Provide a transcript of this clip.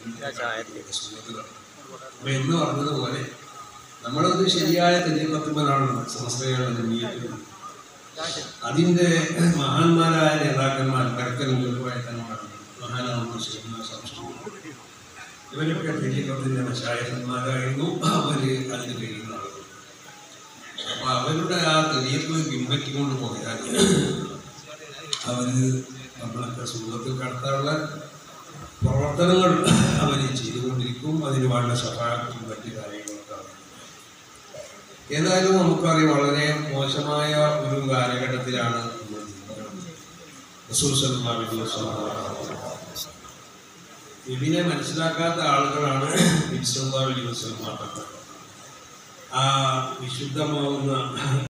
സുന്നത്തുകൾ അപ്പൊ എന്ന് പറഞ്ഞതുപോലെ നമ്മളൊരു ശരിയായ തെരഞ്ഞെടുപ്പത്തിലാണ് സമസ്തകളുടെ നീയത്തിൽ അതിന്റെ മഹാന്മാരായ നേതാക്കന്മാർ കരക്കൽ മുഴുവായിത്തന്മാരാണ് മഹാനാവുന്ന ശരിക്കുന്ന സംസ്കൃതി ഇവരൊക്കെ തെരഞ്ഞെടുപ്പത്തിന്റെ മശായന്മാരായിരുന്നു അവര് അതിന് കഴിയുന്ന ആളുകൾ അപ്പൊ അവരുടെ ആ തെരഞ്ഞെടുപ്പ് പിൻപറ്റിക്കൊണ്ട് പോയാൽ അവര് നമ്മളൊക്കെ സുഖത്തിൽ കടത്താനുള്ള പ്രവർത്തനങ്ങൾ അവർ ചെയ്തുകൊണ്ടിരിക്കും അതിന് വേണ്ട സഹായത്തും മറ്റു കാര്യങ്ങളൊക്കെ ആണ്. ഏതായാലും നമുക്കറിയാം വളരെ മോശമായ ഒരു കാലഘട്ടത്തിലാണ് നമ്മൾ നിൽക്കുന്നത്. റസൂൽ സല്ലല്ലാഹു അലൈഹി വസല്ലം ഇതിനെ മനസ്സിലാക്കാത്ത ആളുകളാണ് നബി സല്ലല്ലാഹു അലൈഹി വസല്ലം ആ വിശുദ്ധമാവുന്ന